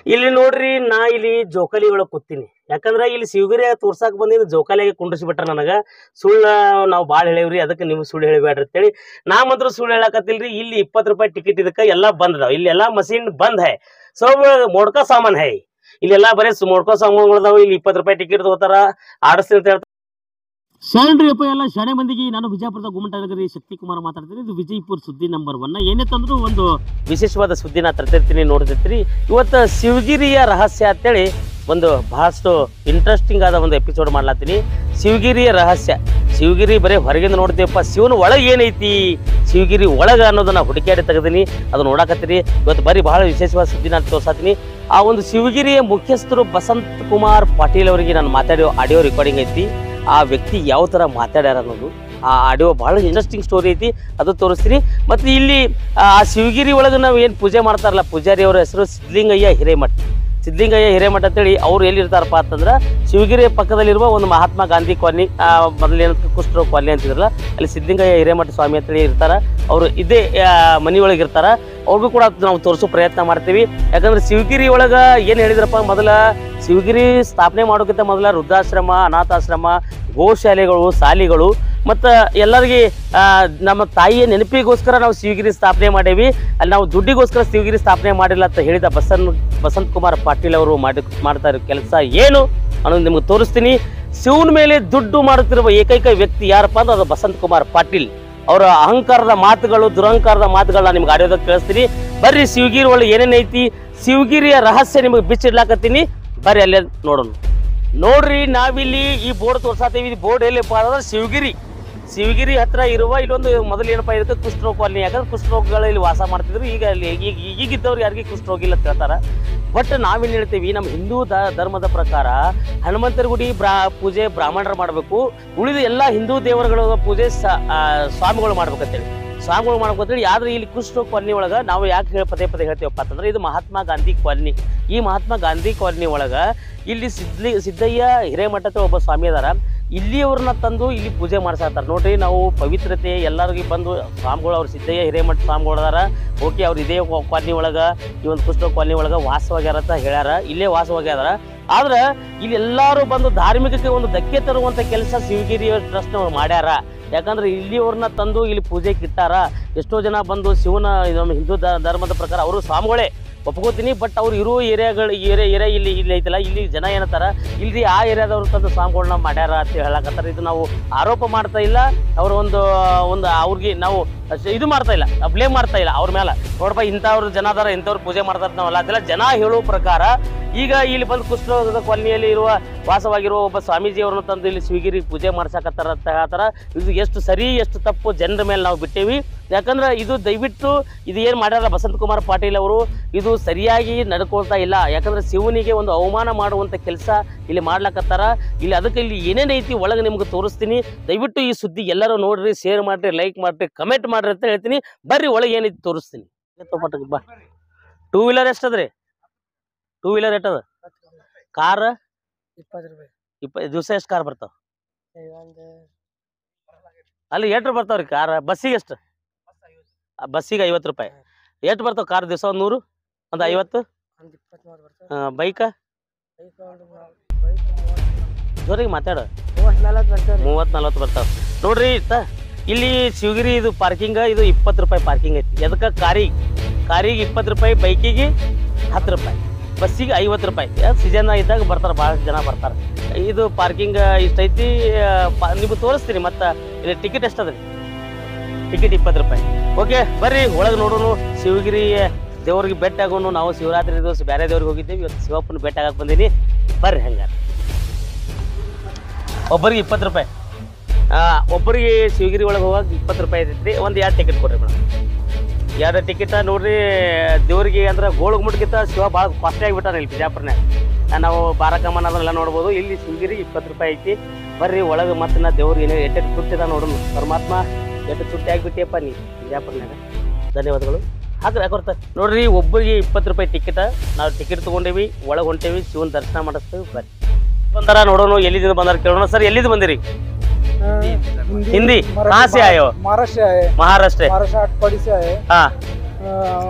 ಇಲ್ಲಿ ನೋಡ್ರಿ ನಾ ಇಲ್ಲಿ ಜೋಕಾಲಿ ಒಳಗ್ ಕೂತೀನಿ ಯಾಕಂದ್ರ ಇಲ್ಲಿ ಶಿವಗಿರಿ ತೋರ್ಸಾಕ್ ಬಂದಿದ್ದು ಜೋಕಾಲಿಯಾಗಿ ಕುಂಡ್ರಿಸಿ ಬಿಟ್ರ ನನಗ ಸುಳ್ಳ ನಾವು ಭಾಳ ಹೇಳೇವ್ರಿ ಅದಕ್ಕೆ ನೀವು ಸುಳ್ಳು ಹೇಳಬೇಡ್ರಿ ಅಂತೇಳಿ ನಾ ಮಾತ್ರ ಸುಳ್ಳು ಹೇಳಕತ್ತಿಲ್ರಿ ಇಲ್ಲಿ ಇಪ್ಪತ್ತು ರೂಪಾಯಿ ಟಿಕೆಟ್ ಇದಕ್ಕ ಎಲ್ಲಾ ಬಂದ್ ಅದಾವ ಇಲ್ಲಿ ಎಲ್ಲಾ ಮಷೀನ್ ಬಂದ್ ಹೈ ಸೊ ಮೋಡ್ಕೋ ಸಾಮಾನ್ ಹೈ ಇಲ್ಲೆಲ್ಲಾ ಬರೀ ಸು- ಮೋಡ್ಕೋ ಸಾಮಾನ್ಗಳದಾವ ಇಲ್ಲಿ ಇಪ್ಪತ್ತು ರೂಪಾಯಿ ಟಿಕೆಟ್ ತಗೋತಾರ ಆಡಿಸ್ತೀನಿ ಅಂತ ಹೇಳ್ತಾರ ಶರಣ್ರಿ ಅಪ್ಪ ಎಲ್ಲ ಶಾಣೆ ಮಂದಿಗೆ ನಾನು ವಿಜಯಪುರದ ಗುಮ್ಮಟನಗರಿ ಶಕ್ತಿ ಕುಮಾರ್ ಮಾತಾಡ್ತೀನಿ ಇದು ವಿಜಯಪುರ ಸುದ್ದಿ ನಂಬರ್ ಒನ್ ಏನೇ ತಂದ್ರು ಒಂದು ವಿಶೇಷವಾದ ಸುದ್ದಿನ ತರ್ತಿರ್ತೀನಿ ನೋಡ್ತಿರ್ತೀರಿ ಇವತ್ತು ಶಿವಗಿರಿಯ ರಹಸ್ಯ ಅಂತೇಳಿ ಒಂದು ಬಹಳಷ್ಟು ಇಂಟ್ರೆಸ್ಟಿಂಗ್ ಆದ ಒಂದು ಎಪಿಸೋಡ್ ಮಾಡ್ಲಾತೀನಿ ಶಿವಗಿರಿಯ ರಹಸ್ಯ ಶಿವಗಿರಿ ಬರೀ ಹೊರಗಿಂದ ನೋಡ್ತೀವಪ್ಪ ಶಿವನ ಒಳಗೆ ಏನೈತಿ ಶಿವಗಿರಿ ಒಳಗ ಅನ್ನೋದನ್ನ ಹುಡುಕಾಡಿ ತೆಗೆದೀನಿ ಅದು ನೋಡಾಕತ್ತೀರಿ ಇವತ್ತು ಬರೀ ಬಹಳ ವಿಶೇಷವಾದ ಸುದ್ದಿನ ತೋರ್ಸಾತೀನಿ ಆ ಒಂದು ಶಿವಗಿರಿಯ ಮುಖ್ಯಸ್ಥರು ಬಸಂತ್ ಕುಮಾರ್ ಪಾಟೀಲ್ ಅವರಿಗೆ ನಾನು ಮಾತಾಡೋ ಆಡಿಯೋ ರೆಕಾರ್ಡಿಂಗ್ ಐತಿ ಆ ವ್ಯಕ್ತಿ ಯಾವ ಥರ ಮಾತಾಡ್ಯಾರ ಅನ್ನೋದು ಆ ಆಡಿಯೋ ಬಹಳ ಇಂಟ್ರೆಸ್ಟಿಂಗ್ ಸ್ಟೋರಿ ಐತಿ ಅದು ತೋರಿಸ್ತೀನಿ ಮತ್ತು ಇಲ್ಲಿ ಆ ಶಿವಗಿರಿ ಒಳಗೆ ನಾವು ಏನು ಪೂಜೆ ಮಾಡ್ತಾರಲ್ಲ ಪೂಜಾರಿ ಅವರ ಹೆಸರು ಸಿದ್ಲಿಂಗಯ್ಯ ಹಿರೇಮಠ ಸಿದ್ಲಿಂಗಯ್ಯ ಹಿರೇಮಠ ಅಂತೇಳಿ ಅವ್ರು ಎಲ್ಲಿರ್ತಾರಪ್ಪ ಅಂತಂದ್ರೆ ಶಿವಗಿರಿ ಪಕ್ಕದಲ್ಲಿರುವ ಒಂದು ಮಹಾತ್ಮ ಗಾಂಧಿ ಕಾಲನಿ ಮೊದಲೇನು ಕುಷ್ಠರೋಗ ಕಾಲನಿ ಅಂತಿದ್ರಲ್ಲ ಅಲ್ಲಿ ಸಿದ್ಲಿಂಗಯ್ಯ ಹಿರೇಮಠ ಸ್ವಾಮಿ ಅಂತೇಳಿ ಇರ್ತಾರ ಅವರು ಇದೇ ಮನೆಯೊಳಗೆ ಇರ್ತಾರ ಅವ್ರಿಗೂ ಕೂಡ ನಾವು ತೋರಿಸೋ ಪ್ರಯತ್ನ ಮಾಡ್ತೀವಿ ಯಾಕಂದ್ರೆ ಶಿವಗಿರಿ ಒಳಗ ಏನು ಹೇಳಿದ್ರಪ್ಪ ಮೊದಲ ಶಿವಗಿರಿ ಸ್ಥಾಪನೆ ಮಾಡೋಕ್ಕಿಂತ ಮೊದಲ ವೃದ್ಧಾಶ್ರಮ ಅನಾಥಾಶ್ರಮ ಗೋಶಾಲೆಗಳು ಶಾಲೆಗಳು ಮತ್ತು ಎಲ್ಲರಿಗೆ ಆ, ನಮ್ಮ ತಾಯಿಯ ನೆನಪಿಗೋಸ್ಕರ ನಾವು ಶಿವಗಿರಿ ಸ್ಥಾಪನೆ ಮಾಡೇವಿ ಅಲ್ಲಿ ನಾವು ದುಡ್ಡಿಗೋಸ್ಕರ ಶಿವಗಿರಿ ಸ್ಥಾಪನೆ ಮಾಡಿಲ್ಲ ಅಂತ ಹೇಳಿದ ಬಸನ್ ಬಸಂತ್ ಕುಮಾರ್ ಪಾಟೀಲ್ ಅವರು ಮಾಡಿ ಮಾಡ್ತಾ ಇರೋ ಕೆಲಸ ಏನು ಅನ್ನೋದು ನಿಮ್ಗೆ ತೋರಿಸ್ತೀನಿ ಶಿವನ ಮೇಲೆ ದುಡ್ಡು ಮಾಡುತ್ತಿರುವ ಏಕೈಕ ವ್ಯಕ್ತಿ ಯಾರಪ್ಪ ಅಂದ್ರೆ ಅದು ಬಸಂತ್ ಕುಮಾರ್ ಪಾಟೀಲ್ ಅವರ ಅಹಂಕಾರದ ಮಾತುಗಳು ದುರಹಂಕಾರದ ಮಾತುಗಳನ್ನ ನಿಮ್ಗೆ ಆಡಿಯೋದಾಗ ಕೇಳಿಸ್ತೀನಿ ಬರ್ರಿ ಶಿವಗಿರಿ ಒಳಗೆ ಏನೇನ್ ಐತಿ ಶಿವಗಿರಿಯ ರಹಸ್ಯ ನಿಮಗೆ ಬಿಚ್ಚಿಡ್ಲಾಕತ್ತೀನಿ ಬರ್ರಿ ಅಲ್ಲೇ ನೋಡೋಣ ನೋಡ್ರಿ ನಾವಿಲ್ಲಿ ಈ ಬೋರ್ಡ್ ತೋರ್ಸಾತೀವಿ ಈ ಬೋರ್ಡ್ ಎಲ್ಲಿಪ್ಪ ಅಂದ್ರೆ ಶಿವಗಿರಿ ಶಿವಗಿರಿ ಹತ್ರ ಇರುವ ಇಲ್ಲೊಂದು ಮೊದಲು ಏನಪ್ಪ ಇದಕ್ಕೆ ಕುಷ್ಠರೋಗ ಕಾಲನಿ ಯಾಕಂದ್ರೆ ಕುಷ್ಠರೋಗಗಳು ಇಲ್ಲಿ ವಾಸ ಮಾಡ್ತಿದ್ರು ಈಗ ಅಲ್ಲಿ ಈಗ ಈಗಿದ್ದವ್ರು ಯಾರಿಗೆ ಕುಷ್ಠರೋಗ ಇಲ್ಲ ಅಂತ ಹೇಳ್ತಾರ ಬಟ್ ನಾವೇನು ಹೇಳ್ತೀವಿ ನಮ್ಮ ಹಿಂದೂ ದ ಧರ್ಮದ ಪ್ರಕಾರ ಹನುಮಂತರ ಗುಡಿ ಬ್ರಾ ಪೂಜೆ ಬ್ರಾಹ್ಮಣರು ಮಾಡಬೇಕು ಉಳಿದ ಎಲ್ಲ ಹಿಂದೂ ದೇವರುಗಳ ಪೂಜೆ ಸ- ಆ, ಸ್ವಾಮಿಗಳು ಮಾಡ್ಬೇಕಂತೇಳಿ ಸ್ವಾಮಿಗಳು ಮಾಡ್ಬೇಕಂತೇಳಿ ಆದ್ರೆ ಇಲ್ಲಿ ಕುಷ್ಠರೋಗ ಕಾಲನಿ ಒಳಗ ನಾವು ಯಾಕೆ ಹೇಳಿ ಪದೇ ಪದೇ ಹೇಳ್ತೀವಪ್ಪ ಅಂತಂದ್ರೆ ಇದು ಮಹಾತ್ಮ ಗಾಂಧಿ ಕಾಲನಿ ಈ ಮಹಾತ್ಮ ಗಾಂಧಿ ಕಾಲನಿ ಒಳಗ ಇಲ್ಲಿ ಸಿದ್ಲಿ ಸಿದ್ದಯ್ಯ ಹಿರೇಮಠ ಅಂತ ಒಬ್ಬ ಸ್ವಾಮಿ ಅದಾರ ಇಲ್ಲಿಯವ್ರನ್ನ ತಂದು ಇಲ್ಲಿ ಪೂಜೆ ಮಾಡ್ಸಾತಾರ ನೋಡ್ರಿ ನಾವು ಪವಿತ್ರತೆ ಎಲ್ಲರಿಗೂ ಬಂದು ಸ್ವಾಮಿಗಳು ಅವ್ರು ಸಿದ್ದಯ್ಯ ಹಿರೇಮಠ ಸ್ವಾಮಿಗಳು ಅದಾರ ಓಕೆ ಅವ್ರು ಇದೇ ಕಾಲನಿ ಒಳಗ ಈ ಒಂದು ಕುಷ್ಠ ಕಾಲನಿ ಒಳಗ ವಾಸವಾಗ್ಯಾರ ಅಂತ ಹೇಳ್ಯಾರ ಇಲ್ಲೇ ವಾಸವಾಗ್ಯಾರ ಆದ್ರ ಇಲ್ಲಿ ಎಲ್ಲಾರು ಬಂದು ಧಾರ್ಮಿಕಕ್ಕೆ ಒಂದು ಧಕ್ಕೆ ತರುವಂತ ಕೆಲಸ ಶಿವಗಿರಿ ಟ್ರಸ್ಟ್ ಅವ್ರು ಮಾಡ್ಯಾರ ಯಾಕಂದ್ರೆ ಇಲ್ಲಿಯವ್ರನ್ನ ತಂದು ಇಲ್ಲಿ ಪೂಜೆಗೆ ಇಟ್ಟಾರ ಎಷ್ಟೋ ಜನ ಬಂದು ಶಿವನ ಇದು ನಮ್ಮ ಹಿಂದೂ ಧ- ಧರ್ಮದ ಪ್ರಕಾರ ಅವರು ಸ್ವಾಮಿಗಳೇ ಒಪ್ಕೋತೀನಿ ಬಟ್ ಅವ್ರು ಇರೋ ಏರಿಯಾಗಳು ಏರಿಯಾ ಏರಿಯಾ ಇಲ್ಲಿ ಇಲ್ಲಿ ಐತಲ್ಲ ಇಲ್ಲಿ ಜನ ಏನತ್ತಾರ ಇಲ್ರಿ ಆ ಏರಿಯಾದವ್ರು ತಂದು ಸ್ವಾಮಿಗಳನ್ನ ಮಾಡ್ಯಾರ ಅಂತ ಹೇಳಕತ್ತಾರ ಇದು ನಾವು ಆರೋಪ ಮಾಡ್ತಾ ಇಲ್ಲ ಅವ್ರ ಒಂದು ಒಂದು ಅವ್ರಿಗೆ ನಾವು ಅಷ್ಟೇ ಇದು ಮಾಡ್ತಾ ಇಲ್ಲ ಬ್ಲೇಮ್ ಮಾಡ್ತಾ ಇಲ್ಲ ಅವ್ರ ಮೇಲೆ ನೋಡಪ್ಪ ಇಂಥವ್ರು ಜನ ಅದಾರ ಇಂಥವ್ರು ಪೂಜೆ ಮಾಡ್ತಾರ ನಾವಲ್ಲ ಅದೆಲ್ಲ ಜನ ಹೇಳೋ ಪ್ರಕಾರ ಈಗ ಇಲ್ಲಿ ಬಂದು ಕುಷ್ಠರೋಗದ ಕಾಲನಿಯಲ್ಲಿ ಇರುವ ವಾಸವಾಗಿರುವ ಒಬ್ಬ ಸ್ವಾಮೀಜಿ ಅವ್ರನ್ನ ತಂದು ಇಲ್ಲಿ ಶಿವಗಿರಿ ಪೂಜೆ ಮಾಡ್ಸಕತ್ತಾರ ಅಂತ ಹೇಳ್ತಾರ ಇದು ಎಷ್ಟು ಸರಿ ಎಷ್ಟು ತಪ್ಪು ಜನರ ಮೇಲೆ ನಾವು ಬಿಟ್ಟೇವಿ ಯಾಕಂದ್ರೆ ಇದು ದಯವಿಟ್ಟು ಇದು ಏನು ಮಾಡ್ಯಾರ ಬಸಂತ್ ಕುಮಾರ್ ಪಾಟೀಲ್ ಅವರು ಇದು ಸರಿಯಾಗಿ ನಡ್ಕೊಳ್ತಾ ಇಲ್ಲ ಯಾಕಂದ್ರೆ ಶಿವನಿಗೆ ಒಂದು ಅವಮಾನ ಮಾಡುವಂತ ಕೆಲಸ ಇಲ್ಲಿ ಮಾಡ್ಲಕತ್ತಾರ ಇಲ್ಲಿ ಅದಕ್ಕೆ ಇಲ್ಲಿ ಏನೇನ್ ಐತಿ ಒಳಗೆ ನಿಮ್ಗೆ ತೋರಿಸ್ತೀನಿ ದಯವಿಟ್ಟು ಈ ಸುದ್ದಿ ಎಲ್ಲರೂ ನೋಡ್ರಿ ಶೇರ್ ಮಾಡ್ರಿ ಲೈಕ್ ಮಾಡ್ರಿ ಕಮೆಂಟ್ ಮಾಡ್ರಿ ಅಂತ ಹೇಳ್ತೀನಿ ಬರ್ರಿ ಒಳಗೆ ಏನೈತಿ ತೋರಿಸ್ತೀನಿ ಬಾ ಟೂ ವೀಲರ್ ಎಷ್ಟದ್ರಿ ಟೂ ವೀಲರ್ ಎಷ್ಟದ ಕಾರ್ ಇಪ್ಪತ್ತು ರೂಪಾಯಿ ಇಪ್ಪ ದಿವಸ ಎಷ್ಟು ಕಾರ್ ಬರ್ತಾವ ಒಂದು ಅಲ್ಲಿ ಎಷ್ಟು ಬರ್ತಾವ್ರಿ ಕಾರ್ ಬಸ್ಸಿಗೆ ಎಷ್ಟು ಬಸ್ಸಿಗೆ ಐವತ್ತು ರೂಪಾಯಿ ಎಷ್ಟು ಬರ್ತಾವ ಕಾರ್ ದಿವಸ ಒಂದು ನೂರು ಒಂದು ಐವತ್ತು ಒಂದು ಇಪ್ಪತ್ತ್ಮೂರು ಬರ್ತದೆ ಬೈಕ್ ಬೈಕ್ ಒಂದು ಬೈಕ್ ಮೂವತ್ತು ಜೋರಿಗೆ ಮಾತಾಡು ಮೂವತ್ತು ನಲ್ವತ್ತು ಬರ್ತದೆ ರೀ ಮೂವತ್ತು ನಲ್ವತ್ತು ಬರ್ತಾವ ನೋಡ್ರಿ ತ ಇಲ್ಲಿ ಶಿವಗಿರಿ ಇದು ಪಾರ್ಕಿಂಗ್ ಇದು ಇಪ್ಪತ್ತು ರೂಪಾಯಿ ಪಾರ್ಕಿಂಗ್ ಐತಿ ಎದಕ್ಕೆ ಕಾರಿಗೆ ಕಾರಿಗೆ ಇಪ್ಪತ್ತು ರೂಪಾಯಿ ಬೈಕಿಗೆ ಹತ್ತು ರೂಪಾಯಿ ಬಸ್ಸಿಗೆ ಐವತ್ತು ರೂಪಾಯಿ ಸೀಸನ್ ಇದ್ದಾಗ ಬರ್ತಾರೆ ಭಾಳ ಜನ ಬರ್ತಾರೆ ಇದು ಪಾರ್ಕಿಂಗ್ ಇಷ್ಟ ಐತಿ ನಿಮ್ಗೆ ತೋರಿಸ್ತೀನಿ ಮತ್ತು ಇಲ್ಲಿ ಟಿಕೆಟ್ ಎಷ್ಟದ ಟಿಕೆಟ್ ಇಪ್ಪತ್ತು ರೂಪಾಯಿ ಓಕೆ ಬರ್ರಿ ಒಳಗೆ ನೋಡೋಣ ಶಿವಗಿರಿ ದೇವ್ರಿಗೆ ಭೇಟಿ ಆಗೋನು ನಾವು ಶಿವರಾತ್ರಿ ದಿವಸ ಬೇರೆ ದೇವ್ರಿಗೆ ಹೋಗಿದ್ದೀವಿ ಇವತ್ತು ಶಿವಪ್ಪನ ಭೇಟಿ ಆಗಕ್ಕೆ ಬಂದೀನಿ ಬರ್ರಿ ಹಂಗಾರೆ ಒಬ್ಬರಿಗೆ ಇಪ್ಪತ್ತು ರೂಪಾಯಿ ಆ, ಒಬ್ಬರಿಗೆ ಶಿವಗಿರಿ ಒಳಗೆ ಹೋಗಕ್ಕೆ ಇಪ್ಪತ್ತು ರೂಪಾಯಿ ಐತೈತಿ ಒಂದು ಎರಡು ಟಿಕೆಟ್ ಕೊಡ್ರಿ ಮೇಡಮ್ ಎರಡು ಟಿಕೆಟ್ ನೋಡ್ರಿ ದೇವ್ರಿಗೆ ಅಂದ್ರೆ ಗೋಳಗುಮಟ್ಗಿಂತ ಶಿವ ಭಾಳ ಕಾಸ್ಟ್ಲಿ ಆಗಿಬಿಟ್ಟಾನ ಇಲ್ಲಿ ಬಿಜಾಪುರ್ನಾಗ ಆ, ನಾವು ಬಾರಕಮ್ಮನ ಅದನ್ನೆಲ್ಲ ನೋಡ್ಬೋದು ಇಲ್ಲಿ ಶಿವಗಿರಿ ಇಪ್ಪತ್ತು ರೂಪಾಯಿ ಐತಿ ಬರ್ರಿ ಒಳಗೆ ಮತ್ತೆ ನಾ ದೇವ್ರಿಗೆ ಏನೇ ಎಟ್ಟೆಟ್ಟು ತುಟ್ಟಿದ ನೋಡೋಣ ಪರಮಾತ್ಮ ಎಷ್ಟು ತುಟ್ಟಿ ಆಗಿಬಿಟ್ಟಿಯಪ್ಪ ನೀ ಬಿಜಾಪುರ್ನಾಗ ಧನ್ಯವಾದಗಳು ಹಾಕ್ರಿ ಹಾಕೊಡ್ತಾರೆ ನೋಡ್ರಿ ಒಬ್ಬರಿಗೆ ಇಪ್ಪತ್ತು ರೂಪಾಯಿ ಟಿಕೆಟ್ ನಾವು ಟಿಕೆಟ್ ತೊಗೊಂಡೇವಿ ಒಳಗೆ ಹೊಂಟೇವಿ ಶಿವನ ದರ್ಶನ ಮಾಡಿಸ್ತೇವೆ ಬರ್ರಿ ಬಂದಾರ ನೋಡೋಣ ಎಲ್ಲಿಂದ ಬಂದಾರ ಕೇಳೋಣ ಸರ್ ಎಲ್ಲಿಂದ ಬಂದಿರಿ हिंदी? कहाँ से आए हो? महाराष्ट्र से आए महाराष्ट्र महाराष्ट्र आटपाडी से आए हाँ अ,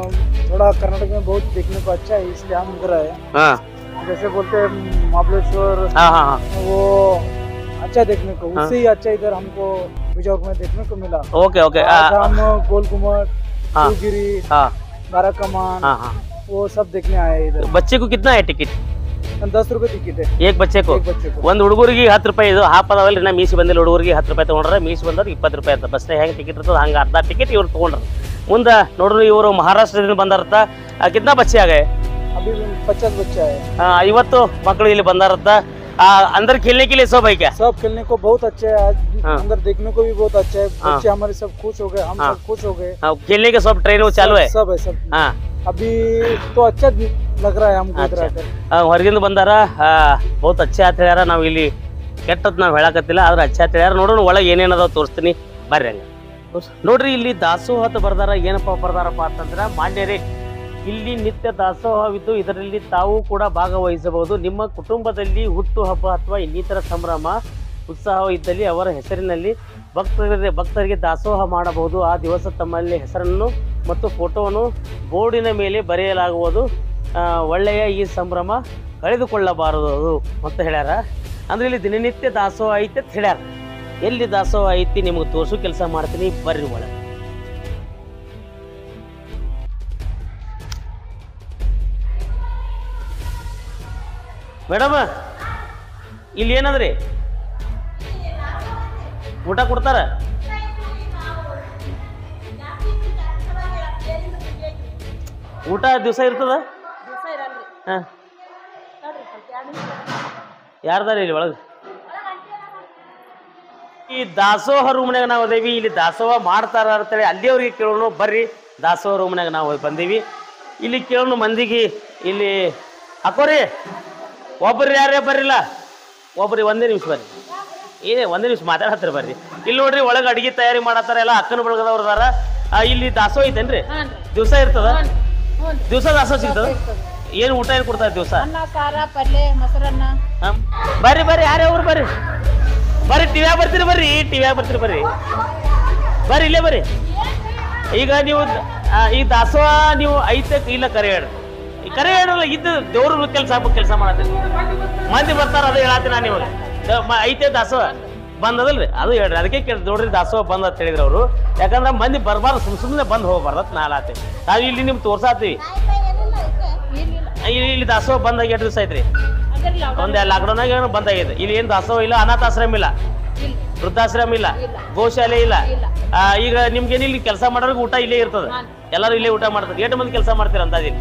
थोड़ा कर्नाटक में बहुत देखने को अच्छा है इसलिए हम उधर आए ಹಾ जैसे बोलते हैं महाबलेश्वर ಹಾ ಹಾ ಹಾ वो अच्छा देखने को उससे ही अच्छा इधर हमको बिजापुर में देखने को मिला ಓಕೆ ಓಕೆ आज हम गोल घुमट हाँ। शिवगिरी ಹಾ बारा कमान ಹಾ ಹಾ वो सब देखने आए हैं इधर बच्चे को कितना है टिकट दस रुपए टिकट है एक बच्चे को एक बच्चे को ಒಂದು ಹುಡುಗರಿಗೆ ಹತ್ತು ರೂಪಾಯಿ ಇದು ಹಾಪ್ ಅದಾವಲ್ರಿ ನಾ ಮೀಸಿ ಬಂದಿಲ್ಲ ಹುಡುಗರಿಗೆ ಹತ್ತು ರೂಪಾಯಿ ತೊಗೊಂಡ್ರೆ ಮೀಸಿ ಬಂದವ್ರಿಗೆ ಇಪ್ಪತ್ತು ರೂಪಾಯಿ ಅಂತ ಬಸ್ನಾಗ ಹೆಂಗೆ ಟಿಕೆಟ್ ಇರ್ತದೆ ಹಂಗೆ ಅರ್ಧ ಟಿಕೆಟ್ ಇವ್ರು ತೊಗೊಂಡ್ರು ಮುಂದೆ ನೋಡ್ರಿ ಇವರು ಮಹಾರಾಷ್ಟ್ರದಿಂದ ಬಂದಾರತ್ತ ಆ, ಕಿತ್ನಾ ಬಚ್ಚೆ ಆಗ अभी पचास बच्चा है ಐವತ್ತು ಮಕ್ಕಳು ಇಲ್ಲಿ ಬಂದಾರತ್ತ ಆ, अंदर खेलने के लिए सब है क्या सब खेलने को बहुत अच्छा है आज हाँ। अंदर देखने को भी बहुत अच्छा है हाँ। बच्चे हमारे सब खुश हो गए हम हाँ। सब खुश हो गए हाँ, खेलने के सब ट्रेन वो चालू है सब है सब हाँ अभी तो अच्छा लग रहा है हमको इधर अच्छा। आकर ಆ, ಹೊರಗಿಂದ ಬಂದಾರ ಆ, ಬಹುತ್ ಅಚ್ಚ ಅಂತ ಹೇಳ್ಯಾರ ನಾವು ಇಲ್ಲಿ ಕೆಟ್ಟದ್ ನಾವು ಹೇಳಕತ್ತಿಲ್ಲ ಆದ್ರೆ ಅಚ್ಚ ಅಂತ ಹೇಳ್ಯಾರ ನೋಡೋಣ ಒಳಗೆ ಏನೇನದಾವ ತೋರಿಸ್ತೀನಿ ಬರ್ರಿ ಹಂಗ ನೋಡ್ರಿ ಇಲ್ಲಿ ದಾಸೋಹ ಅಂತ ಬರ್ದಾರ ಏನಪ್ಪ ಬರ್ದಾರಪ್ಪ ಅಂತಂದ್ರ ಮಾನ್ಯರೇ ಇಲ್ಲಿ ನಿತ್ಯ ದಾಸೋಹವಿದ್ದು ಇದರಲ್ಲಿ ತಾವು ಕೂಡ ಭಾಗವಹಿಸಬಹುದು ನಿಮ್ಮ ಕುಟುಂಬದಲ್ಲಿ ಹುಟ್ಟು ಹಬ್ಬ ಅಥವಾ ಇನ್ನಿತರ ಸಂಭ್ರಮ ಉತ್ಸಾಹ ಇದ್ದಲ್ಲಿ ಅವರ ಹೆಸರಿನಲ್ಲಿ ಭಕ್ತರಿಗೆ ಭಕ್ತರಿಗೆ ದಾಸೋಹ ಮಾಡಬಹುದು ಆ ದಿವಸ ತಮ್ಮಲ್ಲಿ ಹೆಸರನ್ನು ಮತ್ತು ಫೋಟೋವನ್ನು ಬೋರ್ಡಿನ ಮೇಲೆ ಬರೆಯಲಾಗುವುದು ಆ, ಒಳ್ಳೆಯ ಈ ಸಂಭ್ರಮ ಕಳೆದುಕೊಳ್ಳಬಾರದು ಅಂತ ಹೇಳ್ಯಾರ ಅಂದ್ರೆ ಇಲ್ಲಿ ದಿನನಿತ್ಯ ದಾಸೋಹ ಐತೆ ಅಂತ ಹೇಳ್ಯಾರ ಎಲ್ಲಿ ದಾಸೋಹ ಐತಿ ನಿಮ್ಗೆ ತೋರ್ಸು ಕೆಲಸ ಮಾಡ್ತೀನಿ ಬರ್ರಿ ಒಳಗೆ ಮೇಡಮ್ ಇಲ್ಲಿ ಏನಂದ್ರಿ ಊಟ ಕೊಡ್ತಾರ ಊಟ ದಿವಸ ಇರ್ತದ ಹಾ ಯಾರ್ದಾರ ಇಲ್ಲಿ ಒಳಗೆ ಈ ದಾಸೋಹ ರೂಮ್ನಾಗ ನಾವು ಅದೇವಿ ಇಲ್ಲಿ ದಾಸೋಹ ಮಾಡ್ತಾರ ಅಂತೇಳಿ ಅಲ್ಲಿಯವ್ರಿಗೆ ಕೇಳೋಣ ಬರ್ರಿ ದಾಸೋಹ ರೂಮ್ನಾಗ ನಾವು ಬಂದೀವಿ ಇಲ್ಲಿ ಕೇಳೋಣ ಮಂದಿಗೆ ಇಲ್ಲಿ ಹಾಕೋರಿ ಒಬ್ರು ಯಾರೇ ಬರ್ರಿಲ್ಲ ಒಬ್ರಿ ಒಂದೇ ನಿಮಿಷ ಬರ್ರಿ ಏ ಒಂದೇ ನಿಮಿಷ ಮಾತಾಡತ್ತರ ಬರ್ರಿ ಇಲ್ಲಿ ನೋಡ್ರಿ ಒಳಗೆ ಅಡಿಗೆ ತಯಾರಿ ಮಾಡತ್ತಾರ ಎಲ್ಲ ಅಕ್ಕನ ಬಳಗದವ್ರು ಅದಾರ ಆ, ಇಲ್ಲಿ ದಾಸೋಹ ಐತೇನ್ರಿ ದಿವಸ ಇರ್ತದ ದಿವಸ ದಾಸೋಹ ಸಿಗ್ತದ ಏನು ಊಟ ಏನು ಕೊಡ್ತಾರೆ ದಿವಸ ಅನ್ನ ಖಾರ ಪಲ್ಯ ಮೊಸರನ್ನ ಹಾ. ಬರ್ರಿ ಬರ್ರಿ ಯಾರೇ ಅವ್ರು ಬರ್ರಿ ಬರ್ರಿ ಟಿವ್ಯಾಗ ಬರ್ತೀರಿ ಬರ್ರಿ ಟಿವ್ಯಾಗ ಬರ್ತೀರಿ ಬರ್ರಿ ಬರ್ರಿ ಇಲ್ಲೇ ಬರ್ರಿ ಈಗ ನೀವು ಆ, ಈ ದಾಸೋಹ ನೀವು ಐತೆ ಇಲ್ಲ ಕರೆ ಹೇಳ್ರಿ ಈ ಕರೆ ಹೇಳ್ರಲ್ಲ ಇದ್ದು ದೇವ್ರ ಕೆಲಸ ಕೆಲಸ ಮಾಡತ್ತೀರಿ ಮಂದಿ ಬರ್ತಾರ ಅದು ಹೇಳತ್ತೀನಿ ನಾನು ಇವಾಗ ದ- ಮ- ಐತೆ ದಾಸೋಹ ಬಂದದಲ್ರಿ ಅದು ಹೇಳ್ರಿ ಅದಕ್ಕೆ ಕೇಳಿ ನೋಡ್ರಿ ದಾಸೋಹ ಬಂದ ಅಂತ ಹೇಳಿದ್ರು ಅವರು ಯಾಕಂದ್ರೆ ಮಂದಿ ಬರ್ಬಾರ್ದು ಸುಮ್ ಸುಮ್ಮನೆ ಬಂದು ಹೋಗ್ಬಾರ್ದು ಅಂತ ನಾನು ಆತೆ ನಾವು ಇಲ್ಲಿ ನಿಮ್ಗೆ ತೋರ್ಸಾತೀವಿ ಇಲ್ಲಿ ಇಲ್ಲಿ ದಾಸೋಹ ಬಂದಾಗ ಎಷ್ಟು ದಿವಸ ಐತ್ರಿ ಅದೆಲ್ಲ ಒಂದ್ ಲಾಕ್ಡೌನ್ ಆಗ ಬಂದಾಗಿದೆ ಇಲ್ಲಿ ಏನ್ ದಾಸೋಹ ಇಲ್ಲ ಅನಾಥಾಶ್ರಮ ಇಲ್ಲ ಇಲ್ಲ ವೃದ್ಧಾಶ್ರಮ ಇಲ್ಲ ಗೋಶಾಲೆ ಇಲ್ಲ ಇಲ್ಲ. ಆ, ಈಗ ನಿಮ್ಗೇನು ಇಲ್ಲಿ ಕೆಲಸ ಮಾಡೋರ್ಗೆ ಊಟ ಇಲ್ಲೇ ಇರ್ತದ ಎಲ್ಲರೂ ಇಲ್ಲೇ ಊಟ ಮಾಡ್ತಾರೆ ಎಷ್ಟು ಮಂದಿ ಕೆಲಸ ಮಾಡ್ತೀರ ಅಂದಾಜಿ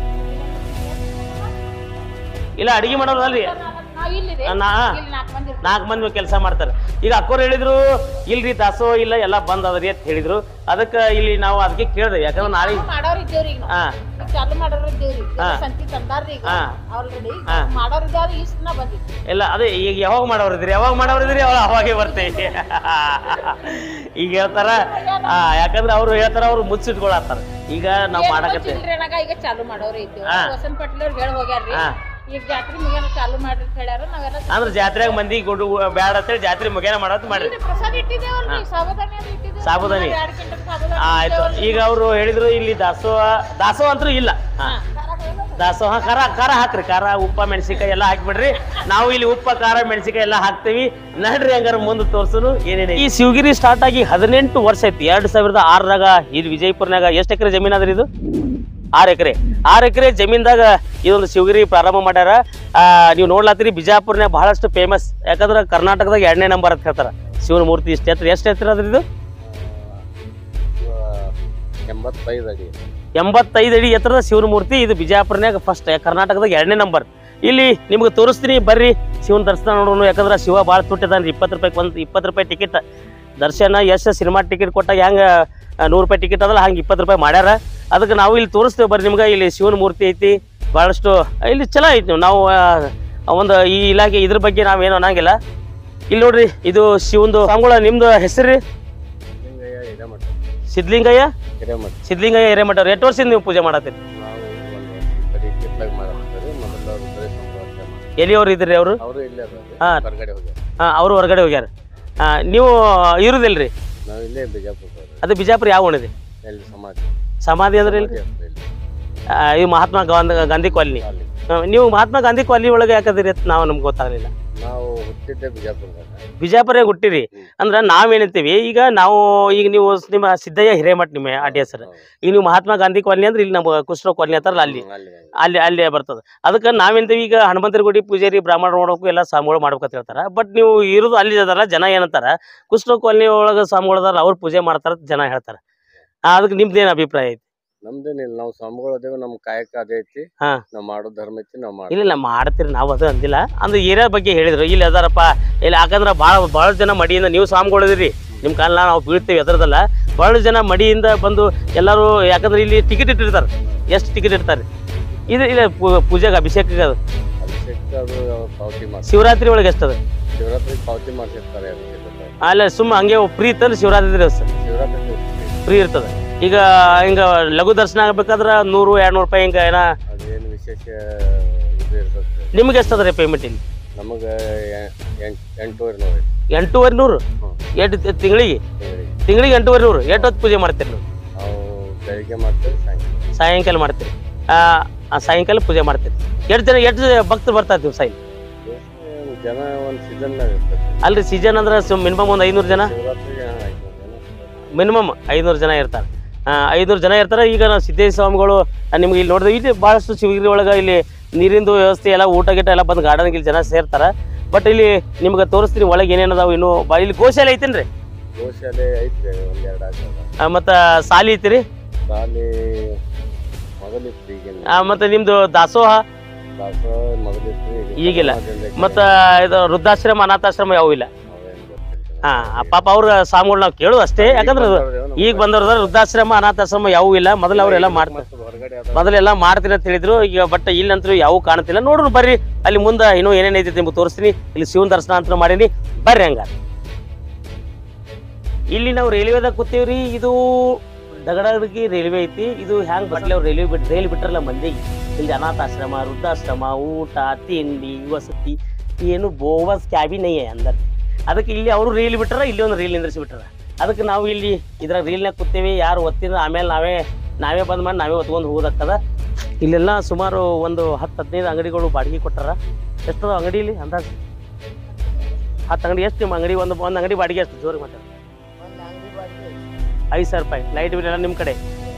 ಇಲ್ಲ ಅಡಿಗೆ ಮಾಡೋರು ಅಲ್ರಿ ನಾವ್ ಇಲ್ಲಿದೆ ನಾ ಇಲ್ಲಿ ನಾಲ್ಕು ಮಂದಿ ಇರ್ತೀವಿ. ನಾಲ್ಕು ಮಂದಿ ಕೆಲಸ ಮಾಡ್ತಾರೆ ಈಗ ಅಕ್ಕೋರು ಹೇಳಿದ್ರು ಇಲ್ರಿ ದಾಸೋಹ ಇಲ್ಲ ಎಲ್ಲ ಬಂದ್ ಅದರಿ ಅಂತ ಹೇಳಿದ್ರು ಅದಕ್ಕೆ ಇಲ್ಲಿ ನಾವು ಅದಕ್ಕೆ ಕೇಳ್ದೆ ಯಾಕಂದ್ರೆ ನಾಳೆ ಚಾಲು ಮಾಡೋರ್ ಇದ್ದೇವ್ರಿ ಈಗ ನಾವು. ಹಾ ಈಗ ಚಾಲು ಮಾಡೋರ್ ಇದ್ದೇವ್ರಿ ಈಗ ಹಾ. ಸಂತಿ ತಂದಾರ್ರಿ ಈಗ ಹಾ. ಆಲ್ರೆಡಿ ಹಾ. ಮಾಡೋರ್ ಇದ್ದಾರ ಇಷ್ಟ ದಿನ ಬಂದಿತ್ತು ಇಲ್ಲ ಅದೇ ಈಗ ಯಾವಾಗ ಮಾಡೋರಿದ್ರಿ ಯಾವಾಗ ಮಾಡೋರಿದ್ರಿ ಅವಾಗ ಅವಾಗೇ ಬರ್ತೈತಿ ಈಗ ಹೇಳ್ತಾರ ಆ, ಯಾಕಂದ್ರೆ ಅವ್ರು ಹೇಳ್ತಾರ ಅವ್ರು ಮುಚ್ಚಿಟ್ಕೊಳತ್ತಾರ ಈಗ ನಾವ್ ಮಾಡಕತ್ತೇವೆ ಚಿಲ್ಡ್ರನಾಗ ಈಗ ಚಾಲು ಮಾಡೋರ್ ಇದ್ದೇವೆ ಹಾ. ವಸಂತ ಪಾಟೀಲ್ ಅವ್ರು ಹೇಳಿ ಹೋಗ್ಯಾರ್ರಿ ಹಾ. ಈಗ ಜಾತ್ರೆ ಮುಗಿಯನ ಚಾಲು ಮಾಡ್ರಿ ಅಂತ ಹೇಳ್ಯಾರ ನಾವೆಲ್ಲ ಅಂದ್ರೆ ಜಾತ್ರೆಯಾಗ ಮಂದಿ ಗುಡು ಬ್ಯಾಡ ಅಂತೇಳಿ ಜಾತ್ರೆ ಮುಗೇನ ಮಾಡೋದು ಮಾಡ್ರಿ ಇಲ್ರಿ, ಪ್ರಸಾದ ಇಟ್ಟಿದ್ದೇವಲ್ರಿ ಸಾಬುದಾನಿ ಅದು ಇಟ್ಟಿದ್ದೇವೆ ಸಾಬುದಾನಿ. ಎರಡು ಕ್ವಿಂಟಲ್ ಸಾಬುದಾನಿ ಆಯ್ತು ಇಟ್ಟಿದ್ದೇವಲ್ರಿ. ಈಗ ಅವರು ಹೇಳಿದ್ರು ಇಲ್ಲಿ ದಾಸೋಹ ದಾಸೋಹ ಅಂತೂ ಇಲ್ಲ ಹಾ ದಾಸೋಹ ಖಾರ ಖಾರ ಹಾಕ್ರಿ ಖಾರ ಉಪ್ಪ ಮೆಣಸಿಕಾಯಿ ಎಲ್ಲ ಹಾಕ್ಬಿಡ್ರಿ ನಾವು ಇಲ್ಲಿ ಉಪ್ಪ ಖಾರ ಮೆಣಸಿಕಾಯಿ ಎಲ್ಲ ಹಾಕ್ತೀವಿ ನಡ್ರಿ ಹಂಗಾರ ಮುಂದೆ ತೋರ್ಸುನು ಏನೇನು ಈ ಶಿವಗಿರಿ ಸ್ಟಾರ್ಟ್ ಆಗಿ ಹದಿನೆಂಟು ವರ್ಷ ಐತಿ ಎರಡ್ ಸಾವಿರದ ಆರರಾಗ ಇಲ್ಲಿ ವಿಜಯಪುರ್ನಾಗ ಎಷ್ಟು ಎಕರೆ ಜಮೀನ್ ಅದ್ರಿ ಇದು ಆರು ಎಕರೆ ಆರು ಎಕರೆ ಜಮೀನ್ದಾಗ ಇದೊಂದು ಶಿವಗಿರಿ ಪ್ರಾರಂಭ ಮಾಡ್ಯಾರ ಆ, ನೀವು ನೋಡ್ಲಾತ್ತೀರಿ ಬಿಜಾಪುರ್ನಾಗ ಬಹಳಷ್ಟು ಫೇಮಸ್ ಯಾಕಂದ್ರೆ ಕರ್ನಾಟಕದಾಗ ಎರಡನೇ ನಂಬರ್ ಅಂತ ಹೇಳ್ತಾರ ಶಿವನ ಮೂರ್ತಿ ಇಷ್ಟ ಎತ್ತರ ಎಷ್ಟು ಎತ್ತರ ಅದ್ರಿ ಇದು ಎಂಬತ್ತೈದು ಅಡಿ ಎಂಬತ್ತೈದು ಅಡಿ ಎತ್ತರದ ಶಿವನ ಮೂರ್ತಿ ಇದು ಬಿಜಾಪುರನ್ಯಾಗ ಫಸ್ಟ್ ಕರ್ನಾಟಕದಾಗ ಎರಡನೇ ನಂಬರ್ ಇಲ್ಲಿ ನಿಮ್ಗೆ ತೋರಿಸ್ತೀನಿ ಬರ್ರಿ ಶಿವನ ದರ್ಶನ ನೋಡೋಣ ಯಾಕಂದ್ರೆ ಶಿವ ಭಾಳ ತುಟ್ಟಿದಾನ್ರಿ ಇಪ್ಪತ್ತು ರೂಪಾಯಿ ಒಂದು ಇಪ್ಪತ್ತು ರೂಪಾಯಿ ಟಿಕೆಟ್ ದರ್ಶನ ಎಷ್ಟು ಸಿನಿಮಾ ಟಿಕೆಟ್ ಕೊಟ್ಟಾಗ ಹೆಂಗೆ ನೂರು ರೂಪಾಯಿ ಟಿಕೆಟ್ ಅದಲ್ಲ ಹಂಗೆ ಇಪ್ಪತ್ತು ರೂಪಾಯಿ ಮಾಡ್ಯಾರ ಅದಕ್ಕೆ ನಾವು ಇಲ್ಲಿ ತೋರಿಸ್ತೇವೆ ಬರ್ರಿ ನಿಮ್ಗೆ ಇಲ್ಲಿ ಶಿವನ ಮೂರ್ತಿ ಐತಿ ಭಾಳಷ್ಟು ಇಲ್ಲಿ ಚಲೋ ಐತಿ ನಾವು ಆ, ಒಂದು ಈ ಇಲಾಖೆ ಇದ್ರ ಬಗ್ಗೆ ನಾವೇನು ಅನ್ನಂಗಿಲ್ಲ ಇಲ್ಲಿ ನೋಡ್ರಿ ಇದು ಶಿವಂದು ಸ್ವಾಮಿಗಳ ನಿಮ್ದು ಹೆಸರು ರೀ ಹಿಂಗಯ್ಯ ಹಿರೇಮಠ ಸಿದ್ಲಿಂಗಯ್ಯ ಹಿರೇಮಠ ಸಿದ್ಲಿಂಗಯ್ಯ ಹಿರೇಮಠ ಅವ್ರು ಎಷ್ಟು ವರ್ಷದಿಂದ ನೀವು ಪೂಜೆ ಮಾಡತ್ತೀರಿ ನಾವು ಒಂದು ಈ ಕಡೆ ಕಿತ್ಲಾಗ ಮಾಡಾಕ್ತಾರೆ ಮೊದಲು ಅವ್ರು ಬರೀ ಸಂಪ್ರದಾಯ ಮಾಡ್ತಾರೆ ಎಲ್ಲಿಯವ್ರು ಇದ್ರಿ ಅವರು ಅವರು ಇಲ್ಲೇ ಅದಾರೆ ಹಾ. ಹೊರಗಡೆ ಹೋಗ್ಯಾರ ಹಾಂ ಅವರು ಹೊರಗಡೆ ಹೋಗ್ಯಾರ ಹಾಂ ನೀವು ಇರುದಿಲ್ರಿ ನಾವು ಇಲ್ಲೇ ಬಿಜಾಪುರ ಹೋದ್ರೆ ಅದು ಬಿಜಾಪುರ ಯಾವ ಓಣಿದೆ ಎಲ್ಲಿ ಸಮಾಜ ಸಮಾಧಿ ಅಂದ್ರೆ ಸಮಾಧಿ ಎಲ್ರಿ ಹತ್ರ ಇಲ್ಲಿ ಆ, ಈ ಮಹಾತ್ಮ ಗಾಂಧಿ ಗಾಂಧಿ ಕಾಲನಿ ಅಲ್ಲಿ ಆ, ನೀವು ಮಹಾತ್ಮ ಗಾಂಧಿ ಕಾಲನಿ ಒಳಗೆ ಯಾಕದಿರಿ ಅಂತ ನಾವು ನಮ್ಗೆ ಗೊತ್ತಾಗಲಿಲ್ಲ ನಾವು ಹುಟ್ಟಿದ್ದೆ ಬಿಜಾಪುರದಾಗ ಬಿಜಾಪುರ ಹುಟ್ಟಿರಿ ಅಂದ್ರೆ ನಾವೇನಂತೀವಿ ಈಗ ನಾವು ಈಗ ನೀವು ನಿಮ್ಮ ಸಿದ್ದಯ್ಯ ಹಿರೇಮಠ್ ನಿಮ್ಮ ಅಡ್ಡಿ ಹೆಸರು ಈಗ ನೀವು ಮಹಾತ್ಮ ಗಾಂಧಿ ಕಾಲನಿ ಅಂದ್ರೆ ಇಲ್ಲಿ ನಮ್ಮ ಕುಷ್ಣ ಕಾಲನಿ ಅಂತಾರಲ್ಲ ಅಲ್ಲಿ ಹ್ಮ್, ಅಲ್ಲಿ ಅಲ್ಲಿ ಅಲ್ಲಿ ಬರ್ತದೆ ಅದಕ್ಕೆ ನಾವೇಂತೀವಿ ಈಗ ಹನುಮಂತರ ಗುಡಿ ಪೂಜಾರಿ ಬ್ರಾಹ್ಮಣ ನೋಡಬೇಕು ಎಲ್ಲ ಸ್ವಾಮಿಗಳು ಮಾಡ್ಬೇಕು ಅಂತ ಹೇಳ್ತಾರ ಬಟ್ ನೀವು ಇರೋದು ಅಲ್ಲಿ ಅದಾರ ಜನ ಏನಂತಾರ ಕುಷ್ಣ ಕಾಲನಿ ಒಳಗೆ ಸ್ವಾಮಿಗಳು ಅದಾರ ಅವ್ರು ಪೂಜೆ ಮಾಡ್ತಾರ ಅಂತ ಜನ ಹೇಳ್ತಾರ ಆ, ಅದಕ್ಕೆ ನಿಮ್ದೇನು ಅಭಿಪ್ರಾಯ ಐತಿ ನಮ್ದೇನಿಲ್ಲ ನಾವು ಸ್ವಾಮಿಗಳು ಅದೇವು ನಮ್ ಕಾಯಕ ಅದೇ ಐತಿ ಹಾ. ನಾವ್ ಮಾಡೋ ಧರ್ಮ ಐತಿ ನಾವ್ ಮಾಡ್ತೀವಿ ಇಲ್ಲ ಇಲ್ಲ ಮಾಡ್ತೀರಿ ನಾವು ಅದು ಅಂದಿಲ್ಲ ಅಂದ್ರೆ ಏರಿಯಾ ಬಗ್ಗೆ ಹೇಳಿದ್ರು ಇಲ್ಲಿ ಅದಾರಪ್ಪ ಇಲ್ಲಿ ಯಾಕಂದ್ರೆ ಭಾಳ ಭಾಳ ಜನ ಮಡಿಯಿಂದ ನೀವು ಸ್ವಾಮಿಗಳಿದ್ರಿ ನಿಮ್ಮ ಕಾಲ ನಾವು ಬೀಳ್ತೇವೆ ಅದರದಲ್ಲ ಭಾಳ ಜನ ಮಡಿಯಿಂದ ಬಂದು ಎಲ್ಲರೂ ಯಾಕಂದ್ರೆ ಇಲ್ಲಿ ಟಿಕೆಟ್ ಇಟ್ಟಿರ್ತಾರೆ ಎಷ್ಟು ಟಿಕೆಟ್ ಇರ್ತಾರೆ ಇದು ಇಲ್ಲ ಪೂ- ಪೂಜೆಗೆ ಅಭಿಷೇಕಕ್ಕೆ ಅದು ಅಭಿಷೇಕ ಅದು ಪಾವತಿ ಮಾಡ್ತಾರೆ ಶಿವರಾತ್ರಿ ಒಳಗೆ ಎಷ್ಟದ ಶಿವರಾತ್ರಿ ಪಾವತಿ ಮಾಡ್ಸಿರ್ತಾರೆ ಅದಕ್ಕೆ ಅಲ್ಲ ಸುಮ್ಮ ಹಂಗೆ ಫ್ರೀ ಇತ್ತಂದ್ರೆ ಶಿವರಾತ್ರಿ ದಿವಸ ಶಿವರಾತ್ರಿ ಫ್ರೀ ಇರ್ತದೆ ಈಗ ಹಿಂಗ ಲಘು ದರ್ಶನ ಆಗ್ಬೇಕಾದ್ರೆ ನೂರು ಎರಡು ನೂರು ರೂಪಾಯಿ ಹಿಂಗ ಏನ ಅದೇನು ವಿಶೇಷ ಇದು ಇರ್ತದೆ ನಿಮ್ಗೆ ಎಷ್ಟದ ರೀ ಪೇಮೆಂಟ್ ಇಲ್ಲಿ ನಮಗ ಎಂಟೂವರೆ ನೂರು ಎಂಟೂವರೆ ನೂರು ಹ್ಮ್. ಎಷ್ಟು ತಿಂಗಳಿಗೆ ತಿಂಗಳಿಗೆ ತಿಂಗಳಿಗೆ ಎಂಟೂವರೆ ನೂರು ಎಷ್ಟು ಹೊತ್ತು ಪೂಜೆ ಮಾಡ್ತೀರಿ ನೀವು ನಾವು ಬೆಳಿಗ್ಗೆ ಮಾಡ್ತೇವೆ ಸಾಯಂಕಾಲ ಸಾಯಂಕಾಲ ಮಾಡ್ತೀರಿ ಆ, ಆ ಸಾಯಂಕಾಲ ಪೂಜೆ ಮಾಡ್ತೀರಿ ಎಷ್ಟು ಜನ ಎಷ್ಟು ಭಕ್ತರು ಬರ್ತಾರೆ ದಿವಸ ಇಲ್ಲಿ ಏನ್ ಜನ ಒಂದು ಸೀಸನ್ನಾಗ ಇರ್ತದೆ ಅಲ್ರಿ ಸೀಸನ್ ಅಂದ್ರೆ ಮಿನಿಮಮ್ ಒಂದು ಐನೂರು ಜನ ಶಿವರಾತ್ರಿಗೆ ಹಾ, ಐದ್ನೂರು ಜನ ಇರ್ತಾರೆ. ಮಿನಿಮಮ್ ಐನೂರು ಜನ ಇರ್ತಾರೆ ಐನೂರು ಜನ ಇರ್ತಾರೆ ಈಗ ನಾವು ಸಿದ್ದೇಶ್ವರ ಸ್ವಾಮಿಗಳು ಆ, ನಿಮ್ಗೆ ಇಲ್ಲಿ ನೋಡಿದ್ರೆ ಇಲ್ಲಿ ಭಾಳಷ್ಟು ಶಿವಗಿರಿ ಒಳಗೆ ಇಲ್ಲಿ ನೀರಿಂದು ವ್ಯವಸ್ಥೆ ಎಲ್ಲ ಊಟ ಗೀಟ ಎಲ್ಲ ಬಂದು ಗಾರ್ಡನ್ಗೆ ಇಲ್ಲಿ ಜನ ಸೇರ್ತಾರೆ ಬಟ್ ಇಲ್ಲಿ ನಿಮ್ಗೆ ತೋರಿಸ್ತೀನಿ ಒಳಗೆ ಏನೇನು ಅದಾವ ಇನ್ನೂ ಬಾ ಇಲ್ಲಿ ಗೋಶಾಲೆ ಐತೇನ್ರಿ ಗೋಶಾಲೆ ಐತ್ರಿ ಒಂದೆರಡು ಹಾಕದ ಮತ್ತು ಸಾಲಿ ಐತಿರಿ ಸಾಲಿ ಮೊದಲಿತ್ತು ಈಗಿನ ಆ, ಮತ್ತೆ ನಿಮ್ದು ದಾಸೋಹ ದಾಸ ಮೊದಲಿತ್ತು ಈಗಿಲ್ಲ. ಮತ್ತು ಇದು ವೃದ್ಧಾಶ್ರಮ ಅನಾಥಾಶ್ರಮ ಯಾವೂ ಇಲ್ಲ ಅವೇನ್ ಗೊತ್ತಿಲ್ಲ. ಹಾ ಆ ಪಾಪ ಅವ್ರ ಸ್ವಾಮಿಗಳು ನಾವು ಕೇಳೋದು ಅಷ್ಟೇ ಯಾಕಂದ್ರೆ ಅದು ಬಂದವ್ರು ನಮ್ಗೆ ಈಗ ಬಂದವ್ರದ ವೃದ್ಧಾಶ್ರಮ ಅನಾಥಾಶ್ರಮ ಯಾವೂ ಇಲ್ಲ ಮೊದಲು ಅವರೆಲ್ಲ ಮಾಡ್ತಾರೆ ಮತ್ತೆ ಹೊರಗಡೆ ಅದಾವ. ಮೊದಲೆಲ್ಲ ಮಾಡ್ತೀನಿ ಅಂತ ಹೇಳಿದ್ರು ಈಗ ಬಟ್ ಇಲ್ಲಂತೂ ಯಾವ ಕಾಣ್ತಿಲ್ಲ ನೋಡ್ರಿ ಬರ್ರಿ ಅಲ್ಲಿ ಮುಂದೆ ಇನ್ನೂ ಏನೇನ್ ಐತಿ ನಿಮ್ಗೆ ತೋರಿಸ್ತೀನಿ ಇಲ್ಲಿ ಶಿವನ ದರ್ಶನ ಅಂತ ಮಾಡೀನಿ ಬರ್ರಿ ಹಂಗ ಇಲ್ಲಿ ನಾವು ರೈಲ್ವೆದಾಗ ಕೂತೀವ್ರಿ ಇದು ದಗಡಗಿ ರೈಲ್ವೆ ಐತಿ ಇದು ಹ್ಯಾಂಗ್ ಬಸ್ಲಿ ಅವ್ರು ರೈಲ್ವೆ ಬಿಟ್ಟು ರೈಲ್ ಬಿಟ್ರಲ್ಲ ಮಂದಿಗೆ ಇಲ್ಲಿ ಅನಾಥಾಶ್ರಮ ವೃದ್ಧಾಶ್ರಮ ಊಟ ತಿಂಡಿ ವಸತಿ ಏನು ಬೋವಸ್ ಕ್ಯಾಬಿನ್ ಐಯ ಅಂದರ್ ಅದಕ್ಕೆ ಇಲ್ಲಿ ಅವರು ರೀಲ್ ಬಿಟ್ರ ಇಲ್ಲಿ ಒಂದು ರೀಲ್ ನಿಂದ್ರಿಸಿ ಬಿಟ್ರ ಅದಕ್ಕೆ ನಾವು ಇಲ್ಲಿ ಇದ್ರಾಗ ರೀಲ್ನಾಗ ಕೂತೀವಿ ಯಾರು ಒತ್ತಿದ್ರೆ ಆಮೇಲೆ ನಾವೇ ನಾವೇ ಬಂದ್ ಮಾಡಿ ನಾವೇ ಒತ್ಕೊಂಡು ಹೋಗೋದಕ್ಕದ ಇಲ್ಲೆಲ್ಲ ಸುಮಾರು ಒಂದು ಹತ್ತು ಹದಿನೈದು ಅಂಗಡಿಗಳು ಬಾಡಿಗೆ ಕೊಟ್ಟಾರ ಎಷ್ಟದ ಅಂಗಡಿ ಇಲ್ಲಿ ಅಂದಾಜು ಹತ್ತು ಅಂಗಡಿ ಎಷ್ಟು ನಿಮ್ಮ ಅಂಗಡಿ ಒಂದು ಒಂದು ಅಂಗಡಿ ಬಾಡಿಗೆ ಎಷ್ಟು ಜೋರಿಗೆ ಮಾತಾಡ ಐದು ಸಾವಿರ ರೂಪಾಯಿ ಲೈಟ್ ಬಿಲ್ ಎಲ್ಲ ನಿಮ್ಮ ಕಡೆ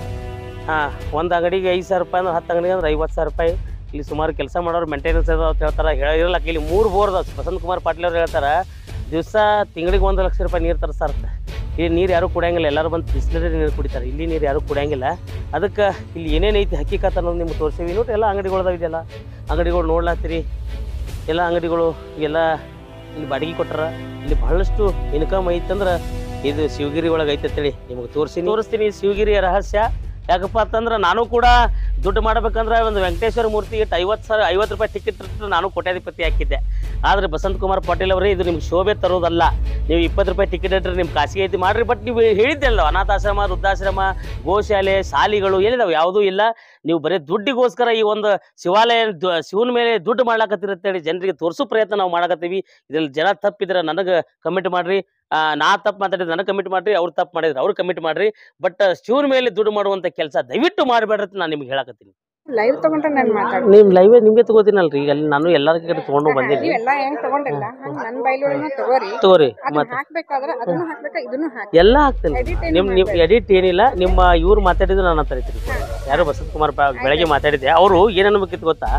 ಹಾಂ ಒಂದು ಅಂಗಡಿಗೆ ಐದು ಸಾವಿರ ರೂಪಾಯಿ ಅಂದ್ರೆ ಹತ್ತು ಅಂಗಡಿಗೆ ಅಂದ್ರೆ ಐವತ್ತು ಸಾವಿರ ರೂಪಾಯಿ ಇಲ್ಲಿ ಸುಮಾರು ಕೆಲಸ ಮಾಡೋರು ಮೇಂಟೆನೆನ್ಸ್ ಅದಾವ ಅಂತ ಹೇಳ್ತಾರೆ ಹೇಳಿರಲ್ಲ ಇಲ್ಲಿ ಮೂರು ಬೋರ್ ಅದಾವ ವಸಂತ್ ಕುಮಾರ್ ಪಾಟೀಲ್ ಅವ್ರು ಹೇಳ್ತಾರೆ ದಿವಸ ತಿಂಗಳಿಗೆ ಒಂದು ಲಕ್ಷ ರೂಪಾಯಿ ನೀರು ತರಿಸ್ತಾರ ಇಲ್ಲಿ ನೀರು ಯಾರು ಕುಡಿಯಂಗಿಲ್ಲ ಎಲ್ಲರೂ ಬಂದು ಬಿಸ್ಲರಿ ನೀರು ಕುಡಿತಾರೆ ಇಲ್ಲಿ ನೀರು ಯಾರು ಕುಡಿಯಂಗಿಲ್ಲ ಅದಕ್ಕೆ ಇಲ್ಲಿ ಏನೇನು ಐತಿ ಹಕ್ಕಿಕತ್ ಅನ್ನೋದು ನಿಮ್ಗೆ ತೋರಿಸೀವಿ ನೋಡಿ ಎಲ್ಲ ಅಂಗಡಿಗಳು ಇದೆಲ್ಲ ಅಂಗಡಿಗಳು ನೋಡ್ಲಾತ್ತೀರಿ ಎಲ್ಲ ಅಂಗಡಿಗಳು ಎಲ್ಲ ಇಲ್ಲಿ ಬಾಡಿಗೆ ಕೊಟ್ಟಾರ ಇಲ್ಲಿ ಬಹಳಷ್ಟು ಇನ್ಕಮ್ ಐತಂದ್ರೆ ಇದು ಶಿವಗಿರಿ ಒಳಗೆ ಐತೆ ಅಂತೇಳಿ ನಿಮಗೆ ತೋರಿಸಿ ತೋರಿಸ್ತೀನಿ ಶಿವಗಿರಿಯ ರಹಸ್ಯ ಯಾಕಪ್ಪ ಅಂತಂದ್ರೆ ನಾನು ಕೂಡ ದುಡ್ಡು ಮಾಡ್ಬೇಕಂದ್ರೆ ಒಂದು ವೆಂಕಟೇಶ್ವರ ಮೂರ್ತಿಗೆ ಐವತ್ತು ಸಾವಿರ ಐವತ್ತು ರೂಪಾಯಿ ಟಿಕೆಟ್ ಇಟ್ಟು ನಾನು ಕೋಟ್ಯಾಧಿಪತಿ ಹಾಕಿದ್ದೆ ಆದರೆ ಬಸಂತ್ ಕುಮಾರ್ ಪಾಟೀಲ್ ಅವರೇ ಇದು ನಿಮ್ಗೆ ಶೋಭೆ ತರೋದಲ್ಲ ನೀವು ಇಪ್ಪತ್ತು ರೂಪಾಯಿ ಟಿಕೆಟ್ ಇಟ್ಟರೆ ನಿಮ್ಮ ಖಾಸಗಿ ಐತಿ ಮಾಡ್ರಿ ಬಟ್ ನೀವು ಹೇಳಿದ್ದಲ್ಲ ಅನಾಥಾಶ್ರಮ ವೃದ್ಧಾಶ್ರಮ ಗೋಶಾಲೆ ಶಾಲಿಗಳು ಏನಿದಾವೆ ಯಾವುದೂ ಇಲ್ಲ ನೀವು ಬರೀ ದುಡ್ಡಿಗೋಸ್ಕರ ಈ ಒಂದು ಶಿವಾಲಯ ದು- ಶಿವನ ಮೇಲೆ ದುಡ್ಡು ಮಾಡ್ಲಾಕತ್ತಿರತ್ತೇಳಿ ಜನರಿಗೆ ತೋರಿಸೋ ಪ್ರಯತ್ನ ನಾವು ಮಾಡಕತ್ತೀವಿ ಇದ್ರಲ್ಲಿ ಜನ ತಪ್ಪಿದ್ರೆ ನನಗೆ ಕಮೆಂಟ್ ಮಾಡ್ರಿ ಆ, ನಾ ತಪ್ಪು ಮಾತಾಡಿದ್ರೆ ನನಗೆ ಕಮಿಟ್ ಮಾಡ್ರಿ ಅವ್ರು ತಪ್ಪು ಮಾಡಿದ್ರೆ ಅವ್ರು ಕಮಿಟ್ ಮಾಡ್ರಿ ಬಟ್ ಶಿವನ ಮೇಲೆ ದುಡ್ಡು ಮಾಡುವಂತ ಕೆಲಸ ದಯವಿಟ್ಟು ಮಾಡಬೇಡ್ರಿ ಅಂತ ನಾನು ನಿಮ್ಗೆ ಹೇಳಕತ್ತೀನಿ ಲೈವ್ ತಗೊಂಡ್ರೆ ನಾನು ಮಾತಾಡ್ತೀನಿ ನಿಮ್ ಲೈವ್ ನಿಮ್ಗೆ ತಗೋತೀನಲ್ರಿ ಈಗ ಅಲ್ಲಿ ನಾನು ಎಲ್ಲರ ಕಡೆ ತಗೊಂಡು ಬಂದೀನಿ ನೀವೆಲ್ಲ ಹೆಂಗ್ ತಗೊಂಡಿಲ್ಲ ಹಂಗ ನನ್ ಬೈಲೊಳನು ತಗೋರಿ ತಗೋರಿ ಅದನ್ನ ಮತ್ತೆ ಹಾಕ್ಬೇಕಾದ್ರೆ ಅದನ್ನು ಹಾಕ್ಬೇಕಾ ಇದನ್ನು ಹಾಕಿ ಎಲ್ಲ ಹಾಕ್ತೇನೆ Edit ಏನು ನಿಮ್ ನಿಮ್ ಎಡಿಟ್ ಏನಿಲ್ಲ ನಿಮ್ಮ ಇವ್ರು ಮಾತಾಡಿದ್ರು ನಾನು ಅಂತ ಹೇಳ್ತೀನಿ ಯಾರು ಬಸಂತ್ ಕುಮಾರ್ ಬಾ- ಬೆಳಗ್ಗೆ ಮಾತಾಡಿದ್ದೆ ಅವರು ಏನ್ ಅನ್ಬೇಕಿತ್ತು ಗೊತ್ತಾ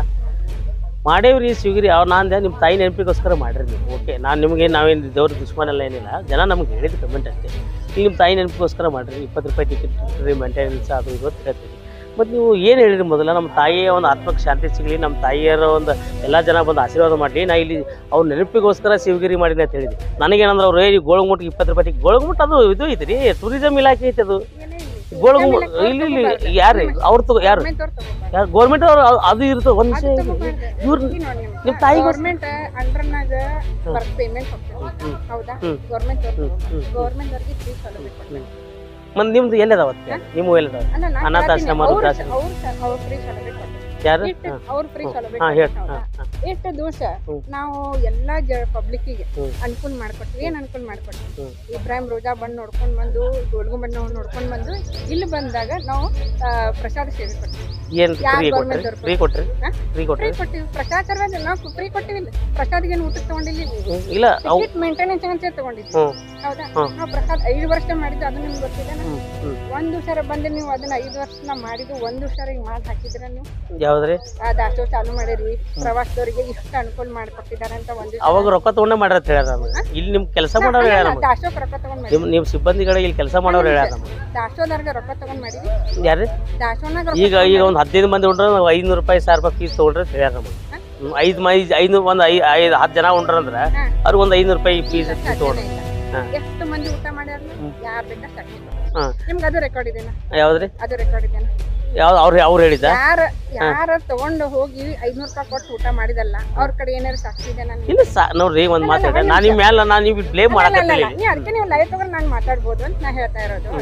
ಮಾಡೇವ್ರಿ ಶಿವಗಿರಿ ಅವ್ರು ನಾನು ನಿಮ್ಮ ತಾಯಿ ನೆನಪಿಗೋಸ್ಕರ ಮಾಡ್ರಿ ನೀವು ಓಕೆ ನಾನು ನಿಮಗೆ ನಾವೇನು ದೇವ್ರ ದುಶ್ಮನ್ ಎಲ್ಲ ಏನಿಲ್ಲ ಜನ ನಮ್ಗೆ ಹೇಳಿದ ಕಮೆಂಟ್ ಅಷ್ಟೇ ಈಗ ನಿಮ್ಮ ತಾಯಿ ನೆನಪಿಗೋಸ್ಕರ ಮಾಡ್ರಿ ಇಪ್ಪತ್ತು ರೂಪಾಯಿ ಟಿಕೆಟ್ ರೀ ಮೇಂಟೆನೆನ್ಸ್ ಅದು ಇದು ಅಂತ ಹೇಳ್ತೀವಿ ಮತ್ತು ನೀವು ಏನು ಹೇಳಿರಿ ಮೊದಲ ನಮ್ಮ ತಾಯಿಯ ಒಂದು ಆತ್ಮಕ್ಕೆ ಶಾಂತಿ ಸಿಗಲಿ ನಮ್ಮ ತಾಯಿಯರ ಒಂದು ಎಲ್ಲ ಜನ ಬಂದು ಆಶೀರ್ವಾದ ಮಾಡಲಿ ನಾ ಇಲ್ಲಿ ಅವ್ರ ನೆನಪಿಗೋಸ್ಕರ ಶಿವಗಿರಿ ಮಾಡಿದೆ ಅಂತ ಹೇಳಿದ್ವಿ ನನಗೇನಂದ್ರೆ ಅವ್ರು ಏ ಗೋಳಗುಮುಟ್ಗೆ ಇಪ್ಪತ್ತು ರೂಪಾಯಿ ಟಿಕೆಟ್ ಗೋಳಗುಮುಟ್ ಅದು ಇದು ಐತಿ ರೀ ಟೂರಿಸಂ ಇಲಾಖೆ ಐತಿ ಅದು ಗೋಳಗುಮುಟ್ ಇಲ್ಲಿ ಇಲ್ಲಿ ಯಾರು ಅವ್ರು ತಗೋ ಯಾರು ಯಾರು ಗೌರ್ಮೆಂಟ್ ಅವ್ರು ಅದು- ಅದು ಇರ್ತದೆ ಒಂದು ನಿಮಿಷ ಇವ್ರು ನಿಮ್ಮ ತಾಯಿಗೋಸ್ಕರ ಗೌರ್ಮೆಂಟ್ ಅಂಡರ್ನಾಗ ವರ್ಕ್ ಪೇಮೆಂಟ್ ಹೋಗ್ತದೆ ಹೌದಾ ಹ್ಮ್. ಗೌರ್ಮೆಂಟ್ ಹ್ಮ್, ಹ್ಮ್. ಗೌರ್ಮೆಂಟ್ ಅವ್ರಿಗೆ ಫ್ರೀ ಸೌಲಭ್ಯ ಕೊಡ್ತಾರೆ ಮತ್ತೆ ನಿಮ್ದು ಎಲ್ಲಿದಾವ ನಿಮ್ಮ ಎಲ್ಲಿದಾವ ಅಲ್ಲ ನಾನು ಅನಾಥಾಶ್ರಮ, ಅವ್ರು ವೃದ್ಧಾಶ್ರಮ. ಅವ್ರು ಅವ್ರು ಫ್ರೀ ಸೌಲಭ್ಯ ಕೊಡ್ತಾರೆ ಯಾರು ಇಷ್ಟು ಹಾ. ಅವ್ರ ಫ್ರೀ ಹಾ ಸೌಲಭ್ಯ ಹೇಳಿ ಹೌದಾ? ಹಾ ಎಷ್ಟು ದಿವಸ ಹ್ಮ್. ನಾವು ಎಲ್ಲಾ ಜ ಪಬ್ಲಿಕ್ಕಿಗೆ ಹ್ಮ್. ಅನುಕೂಲ ಮಾಡ್ಕೊಟ್ವಿ ಏನ್ ಅನುಕೂಲ ಮಾಡ್ಕೊಟ್ವಿ ಹ್ಮ್. ಇಬ್ರಾಹಿಂ ರೋಜಾ ಬಂದ್ ನೋಡ್ಕೊಂಡ್ ಬಂದು ಗೋಲ್ಗುಂಬಣ್ಣ ನೋಡ್ಕೊಂಡ್ ಬಂದು ಇಲ್ಲಿ ಬಂದಾಗ ನಾವು ಆ, ಪ್ರಸಾದ ಸೇವೆ ಕೊಟ್ವಿ ಏನ್ ಯಾರ್ ಫ್ರೀ government ಕೊಟ್ರಿ ಅವ್ರು ಫ್ರೀ ಕೊಟ್ರಿ ಹಾ? ಫ್ರೀ ಫ್ರೀ ಕೊಟ್ರಿ ಕೊಟ್ಟಿವಿ ಪ್ರಸಾದ ಸರ್ವಾದ ನಾವು ಫ್ರೀ ಕೊಟ್ಟಿವಿಲ್ಲ ಪ್ರಸಾದ್ಗೆ ಏನು ಊಟಕ್ಕೆ ತಗೊಂಡಿಲ್ಲ ಹ್ಮ್. ಇಲ್ಲ ಅವು ಟಿಕೆಟ್ ಮೇಂಟೆನೆನ್ಸ್ ಅಂತ ತಗೊಂಡಿದ್ವಿ ಹ್ಮ್ ಹೌದಾ ಹ್ಮ್. ನಾವು ಪ್ರಸಾದ್ ಐದು ವರ್ಷ ಮಾಡಿದ್ದು ಅದು ನಿಮ್ಗೆ ಗೊತ್ತಿದೆ ಹ್ಮ್ ಹ್ಮ್ ಒಂದು ಸರ ಬಂದು ನೀವು ಅದನ್ನ ಐದು ವರ್ಷ ನಾ ಮಾಡಿದ್ದು ಒಂದು ಸರ ಈಗ ಮಾಡಿ ಹಾಕಿದ್ರ ನೀವು ಯಾವ್ದ್ರಿ ಆ ದಾಸೋಹ ಚಾಲು ಮಾಡಿರಿ ಪ್ರವಾಸದವರಿಗೆ ಇಷ್ಟು ಅನುಕೂಲ ಮಾಡಿಕೊಟ್ಟಿದ್ದಾರೆ ಅಂತ ಒಂದು ಅವಾಗ ರೊಕ್ಕ ತಗೊಂಡೇ ಮಾಡ್ಯಾರ ಅಂತ ಹೇಳ್ಯಾರ ನಮ್ಗೆ ಇಲ್ಲಿ ನಿಮ್ ಕೆಲಸ ಮಾಡೋರು ಹೇಳ್ಯಾರ ನಮ್ಗೆ ದಾಸೋಹ ರೊಕ್ಕ ತಗೊಂಡ್ ಮಾಡಿ ನಿಮ್ ನಿಮ್ ಸಿಬ್ಬಂದಿಗಳಿಗೆ ಇಲ್ಲಿ ಕೆಲಸ ಮಾಡೋರು ಹೇಳ್ಯಾರ ನಮ್ಗೆ ದಾಸೋಹದವ್ರಿಗೆ ರೊಕ್ಕ ತಗೊಂಡ್ ಮಾಡಿರಿ ಯಾರ್ರಿ ದಾಸೋಹನಾಗ ಈಗ ಈಗ ಒಂದು ಹದಿನೈದು ಮಂದಿ ಉಂಡ್ರ ನಾವು ಐನೂರು ರೂಪಾಯಿ ಸಾವಿರ ರೂಪಾಯಿ ಫೀಸ್ ತೊಗೊಂಡ್ರೆ ಅಂತ ಹೇಳ್ಯಾರ ನಮ್ಗೆ ಹ್ಮ್, ಐದ್ ಮಂದಿ ಐನೂರು ಒಂದು ಐ ಐದು ಹತ್ತು ಜನ ಉಂಡ್ರ ಅಂದ್ರೆ ಹಾ. ಅವ್ರಿಗೆ ಒಂದು ಐನೂರು ರೂಪಾಯಿ ಫೀಸ್ ತೊಗೊಂಡ್ರೆ ಹಾ. ಎಷ್ಟು ಮಂದಿ ಊಟ ಮಾಡ್ಯಾರ ಹ್ಮ್. ಯಾರ್ ಬೇಕಾ ಸಾಕ್ಷಿ ಹಾ. ನಿಮ್ಗೆ ಅದು ರೆಕಾರ್ಡ್ ಇದೆನಾ ಯಾವ್ದ್ರಿ ಅದು ರೆಕಾರ್ಡ್ ಇದೆನಾ ಯಾವ್ದು ಅವ್ರು ಅವ್ರು ಹೇಳಿದ್ದ ಯಾರ ಯಾರ ತಗೊಂಡು ಹೋಗಿ ಐದ್ನೂರ್ ರೂಪಾಯಿ ಕೊಟ್ಟು ಊಟ ಮಾಡಿದಲ್ಲ ಅವ್ರ ಕಡೆ ಏನಾರು ಸಾಕ್ಷಿ ಇದೆನಾ ನಿಮ್ಗೆ? ಇಲ್ಲ ಸಾ ನೋಡ್ರಿ ಒಂದ್ ಮಾತಾಡ ನಾನು ನಿಮ್ಮ ಮೇಲೆ ನಾನು ನೀವು ಬ್ಲೇಮ್ ಅಲ್ಲ, ಅಲ್ಲ, ಮಾಡಕತ್ತಿಲ್ಲ ಅಲ್ಲ. ನೀ ಅದಕ್ಕೆ ನೀವು ಲೈವ್ ತಗೊಂಡು ನಾನು ಮಾತಾಡ್ಬೋದು ಅಂತ ನಾ ಹೇಳ್ತಾ ಇರೋದು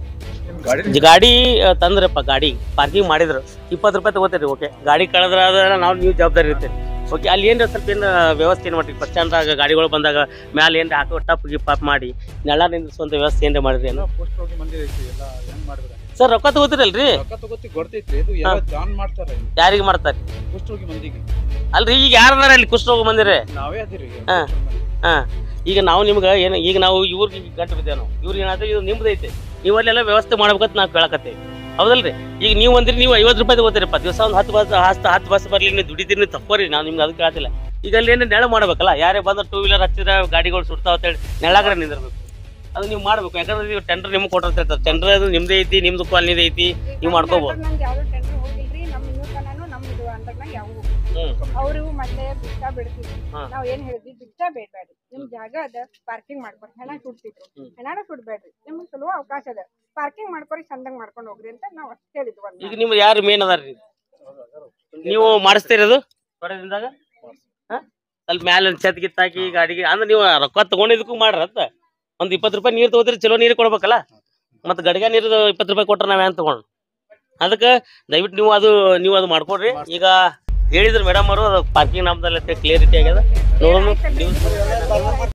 ಈ ಗಾಡಿ ಆ, ತಂದ್ರಪ್ಪ ಗಾಡಿ ಪಾರ್ಕಿಂಗ್ ಮಾಡಿದ್ರು ಇಪ್ಪತ್ತು ರೂಪಾಯಿ ತಗೋತೀರಿ ಓಕೆ ಗಾಡಿ ಕಳೆದ್ರ ಅದ್ರ ನಾವು ನೀವು ಜವಾಬ್ದಾರಿ ಇರ್ತೀರಿ ಓಕೆ ಅಲ್ಲಿ ಏನ್ರ ಸ್ವಲ್ಪ ಏನು ವ್ಯವಸ್ಥೆ ಏನು ಮಾಡ್ರಿ ಬಸ್ ಸ್ಟ್ಯಾಂಡ್ದಾಗ ಗಾಡಿಗಳು ಬಂದಾಗ ಮ್ಯಾಲೆ ಏನ್ರ ಹಾಕೋ ಟಪ್ ಗಿಪ್ ಅಪ್ ಮಾಡಿ ನೆಲ ನಿಂದ್ರಿಸುವಂತ ವ್ಯವಸ್ಥೆ ಏನ್ರ ಮಾಡಿರಿ ಏನು ಪೋಸ್ಟ್ ಹೋಗಿ ಮಂದಿರ ಐತಿ ಎಲ್ಲ ಹೆಂಗ್ ಮಾಡಿದ್ರೆ ಸರ್ ರೊಕ್ಕ ತಗೋತೀರಲ್ರಿ ರೊಕ್ಕ ತಗೋತಿ ಗೊತ್ತೈತ್ರಿ ಇದು ಎಲ್ಲ ಜಾನ್ ಮಾಡ್ತಾರೆ ಯಾರಿಗೆ ಮಾಡ್ತಾರೆ ಪೋಸ್ಟ್ ಹೋಗಿ ಮಂದಿಗೆ ಅಲ್ರಿ ಈಗ ಯಾರದಾರ ಅಲ್ಲಿ ಕುಷ್ಠರೋಗ ಬಂದಿರಿ ನಾವೇ ಅದಿರಿ ಈಗ ಹಾ. ಹಾ ಈಗ ನಾವು ನಿಮ್ಗೆ ಏನು ಈಗ ನಾವು ಇವ್ರಿಗೆ ಗಂಟು ಬಿದ್ದೇವೆ ನಾವು ಇವ್ರಿಗೆ ಏನಾದ್ರೆ ಇದು ನಿಮ್ದು ಐತೆ ನೀವು ಅಲ್ಲೆಲ್ಲ ವ್ಯವಸ್ಥೆ ಮಾಡ್ಬೇಕಂತ ನಾವು ಕೇಳಕತ್ತೇವೆ ಹೌದಲ್ರಿ ಈಗ ನೀವು ಅಂದ್ರಿ ನೀವು ಐವತ್ತು ರೂಪಾಯಿ ತಗೋತೀರಪ್ಪ ದಿವಸ ಒಂದು ಹತ್ತು ಬಸ್ ಹತ್ತು ಹತ್ತು ಬಸ್ ಬರ್ಲಿ ನೀವು ದುಡಿತೀರಿ ನೀವು ತಕ್ಕೋರಿ ನಾವು ನಿಮ್ಗೆ ಅದಕ್ಕೆ ಕೇಳ್ತಿಲ್ಲ ಈಗ ಅಲ್ಲಿ ಏನು ನೆಳ ಮಾಡ್ಬೇಕಲ್ಲ ಯಾರೇ ಬಂದ್ರೆ ಟೂ ವೀಲರ್ ಹಚ್ಚಿದ್ರೆ ಗಾಡಿಗಳು ಸುಡ್ತಾವ ಅಂತೇಳಿ ನೆಳಾಗ್ರೆ ನಿಂದಿರ್ಬೇಕು ಅದು ನೀವು ಮಾಡ್ಬೇಕು ಯಾಕಂದ್ರೆ ನೀವು ಟೆಂಡರ್ ನಿಮ್ಗೆ ಕೊಟ್ಟಿರ್ತಾರೆ ಟೆಂಡರ್ ಅದು ನಿಮ್ದೇ ಐತಿ ನಿಮ್ದು ಕಾಲನಿದೆ ಐತಿ ನೀವು ಮಾಡ್ಕೋಬೋದು ನಂಗೆ ಯಾವ್ದು ಟೆಂಡರ್ ಹೋಗಿಲ್ರಿ ನಮ್ಮ ಇನ್ನೂ ತನನು ನಮ್ಮ ಇದು ಅಂದಾಗ ಯಾವ ಹ್ಮ್ ಅವರು ಮತ್ತೆ ಬಿಸ್ತಾ ಬಿಡ್ತಿದ್ರು ಹಾ. ನಾವ್ ಏನ್ ಹೇಳಿದ್ವಿ ಬಿಸ್ತಾ ಬೇಡ್ಬೇಡ್ರಿ ನಿಮ್ ಜಾಗ ಅದ ಪಾರ್ಕಿಂಗ್ ಮಾಡ್ಕೊರಿ ಹೆಣ ಸುಡ್ತಿದ್ರು ಹ್ಮ್. ಹೆಣಾನ ಸುಡ್ಬೇಡ್ರಿ ನಿಮ್ಗೆ ಸುಲಭ ಅವಕಾಶ ಅದ ಪಾರ್ಕಿಂಗ್ ಮಾಡ್ಕೊರಿ ಚಂದಂಗ್ ಮಾಡ್ಕೊಂಡು ಹೋಗ್ರಿ ಅಂತ ನಾವ್ ಅಷ್ಟ್ ಹೇಳಿದ್ವಿ ಒಂದ್ ಈಗ ನಿಮ್ಗೆ ಯಾರು ಮೇನ್ ಅದಾರ್ರಿ ನೀವು ಮಾಡಿಸ್ತೀರದು ಹೊರದಿಂದಾಗ ಹಾ? ಸ್ವಲ್ಪ ಮ್ಯಾಲ ಛತ್ ಗಿತ್ ಹಾಕಿ ಗಾಡಿಗೆ ಅಂದ್ರೆ ನೀವು ರೊಕ್ಕ ತಗೊಂಡಿದ್ದಕ್ಕೂ ಮಾಡ್ರತ್ತ ಒಂದ್ ಇಪ್ಪತ್ತು ರೂಪಾಯಿ ನೀರು ತಗೋದ್ರಿ ಚಲೋ ನೀರು ಕೊಡ್ಬೇಕಲ್ಲ ಮತ್ತೆ ಗಡಿಗೆ ನೀರು ಇಪ್ಪತ್ತು ರೂಪಾಯಿ ಕೊಟ್ರೆ ನಾವ್ ಏನ್ ತಗೊಂಡು ಅದಕ್ಕೆ ದಯವಿಟ್ಟು ನೀವು ಅದು ನೀವು ಅದು ಮಾಡ್ಕೊಡ್ರಿ ಈಗ ಹೇಳಿದ್ರು ಮೇಡಮ್ ಅವರು ಅದು ಪಾರ್ಕಿಂಗ್ ನಮ್ದಲ್ಲಿ ಕ್ಲಿಯರಿಟಿ ಆಗ್ಯದ ನೋಡೋಣ ನೀವು